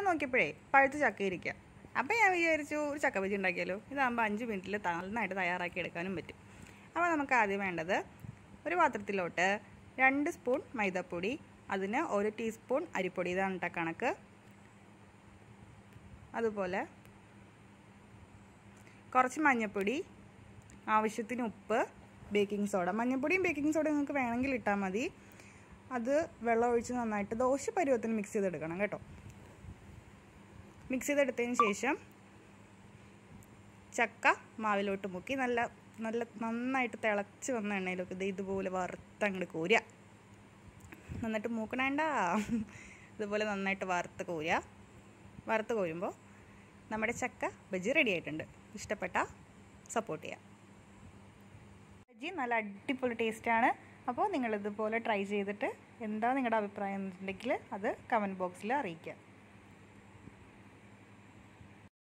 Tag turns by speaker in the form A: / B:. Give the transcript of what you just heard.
A: നോക്കിയപ്പോഴേ പഴുത്ത ചക്ക ഇരിക്കുക അപ്പോൾ ഞാൻ വിചാരിച്ചു ഒരു ചക്ക ബജി ഉണ്ടാക്കിയാലോ ഇതാകുമ്പോൾ അഞ്ച് മിനിറ്റിൽ നന്നായിട്ട് തയ്യാറാക്കി എടുക്കാനും പറ്റും അപ്പോൾ നമുക്ക് ആദ്യം വേണ്ടത് ഒരു പാത്രത്തിലോട്ട് രണ്ട് സ്പൂൺ മൈദപ്പൊടി അതിന് ഒരു ടീസ്പൂൺ അരിപ്പൊടി ഇതാണ് കേട്ടോ കണക്ക് അതുപോലെ കുറച്ച് മഞ്ഞൾപ്പൊടി ആവശ്യത്തിന് ഉപ്പ് ബേക്കിംഗ് സോഡ മഞ്ഞൾപ്പൊടിയും ബേക്കിംഗ് സോഡയും നിങ്ങൾക്ക് വേണമെങ്കിൽ ഇട്ടാൽ മതി അത് വെള്ളം ഒഴിച്ച് നന്നായിട്ട് ദോശ പരുവത്തിന് മിക്സ് ചെയ്തെടുക്കണം കേട്ടോ മിക്സ് ചെയ്തെടുത്തതിന് ശേഷം ചക്ക മാവിലോട്ട് മുക്കി നല്ല നല്ല നന്നായിട്ട് തിളച്ച് വന്ന എണ്ണയിലൊക്കെ ഇത് ഇതുപോലെ വറുത്തങ്ങോട്ട് കോരുക നന്നായിട്ട് മൂക്കണേണ്ട ഇതുപോലെ നന്നായിട്ട് വറുത്ത് കോരുക വറുത്ത് കോരുമ്പോൾ നമ്മുടെ ചക്ക ബജി റെഡി ആയിട്ടുണ്ട് ഇഷ്ടപ്പെട്ട സപ്പോർട്ട് ചെയ്യാം ബജി നല്ല അടിപൊളി ടേസ്റ്റാണ് അപ്പോൾ നിങ്ങളിതുപോലെ ട്രൈ ചെയ്തിട്ട് എന്താ നിങ്ങളുടെ അഭിപ്രായം എന്നുണ്ടെങ്കിൽ അത് കമൻറ്റ് ബോക്സിൽ അറിയിക്കുക